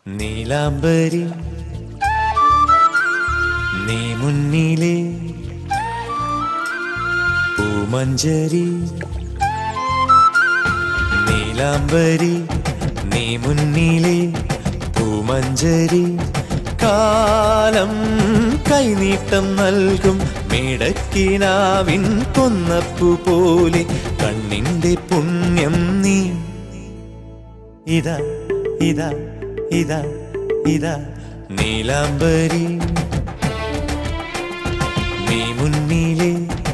നീലാംബരി നീ മുന്നിലെ പൂമഞ്ചരി നീലാംബരി നീ മുന്നിലെ പൂമഞ്ചരി കാലം കൈനീട്ടം നൽകും മേടക്കിനാവിൻ കൊന്നപ്പു പോലെ കണ്ണിന്റെ പുണ്യം നീ ഇതാ ഇതാ ഇതാ ഇതാ നീലാംബരി നീ മുന്നിലെ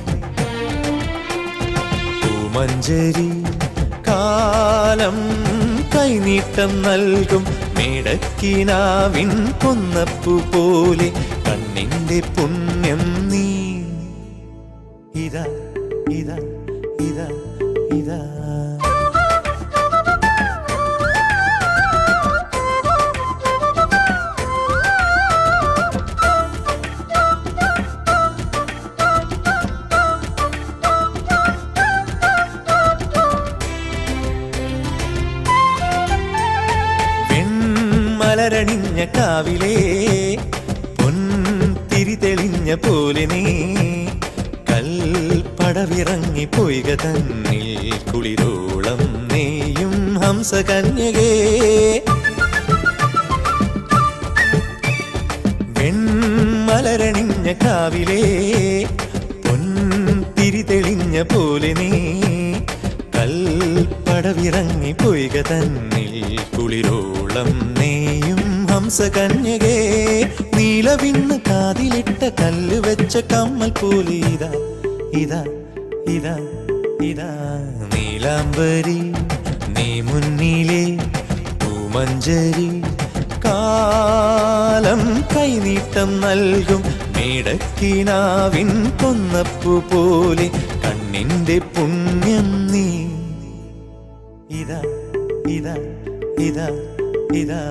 പൂമഞ്ചരി കാലം കൈനീട്ടം നൽകും മേടക്കിനാവിൻ കൊന്നപ്പു പോലെ കണ്ണിന്റെ പുണ്യം നീ ഇതാ ഇതാ ഇതാ ഇതാ വെൺമലരണിഞ്ഞ കാവിലേ പൊൻതിരി തെളിഞ്ഞ പോലെ നീ കൽപ്പടവിറങ്ങി പൊയ്ക തന്നിൽ കുളിരോളം നെയ്യും ഹംസകന്യകേ വെൺമലരണിഞ്ഞ കാവിലേ പൊൻതിരി തെളിഞ്ഞ പോലെ നീ കൽപ്പടവിറങ്ങി പൊയ്ക തന്നിൽ കുളിരോളം നെയ്യും ഹംസകന്യകേ നീലവിണ്ണ് കാതിലിട്ട കല്ല് വെച്ച കമ്മൽ പോലെ ഇതാ ഇതാ ഇതാ ഇതാ നീലാംബരി നീ മുന്നിലെ പൂമഞ്ചരി കാലം കൈനീട്ടം നൽകും മേടക്കിനാവിൻ കൊന്നപ്പു പോലെ കണ്ണിന്റെ പുണ്യം നീ ഇതാ ഇതാ ഇതാ ഇതാ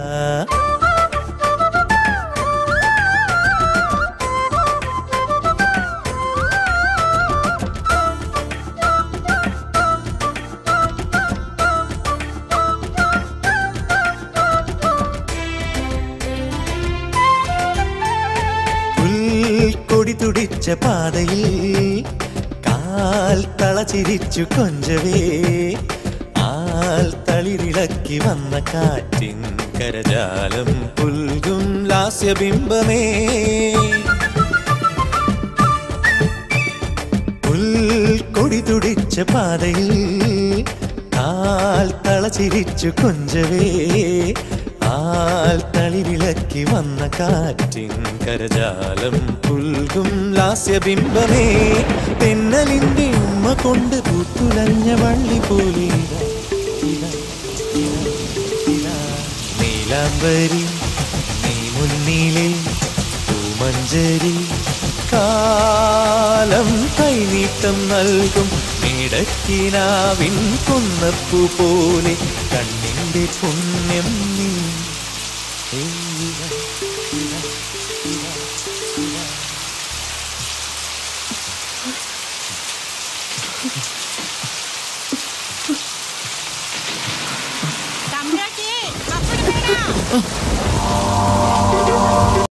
പുൽക്കൊടി തുടിച്ച പാതയിൽ കാൽ തളചിരിച്ചു കൊഞ്ചവേ ആൽ തളിരിളക്കി വന്ന കാറ്റിൻ കരജാലം പുൽകും ലാസ്യബിംബമേ പുൽക്കൊടി തുടിച്ച പാതയിൽ കാൽ തളചിരിച്ചു കൊഞ്ചവേ ആൽ തളിരിളക്കി വന്ന കാറ്റിൻ കരജാലം പുൽകും ലാസ്യബിംബമേ തെന്നലിന്റെ ഉമ്മ കൊണ്ട് പൂത്തുലഞ്ഞ വള്ളി പോലെ ഇതാ, ഇതാ, ഇതാ, നീലാംബരി നീ മുന്നിലെ പൂമഞ്ചരി കാലം കൈനീട്ടം നൽകും മേടക്കിനാവിൻ കൊന്നപ്പു പോലെ കണ്ണിന്റെ പുണ്യം നീ ഏ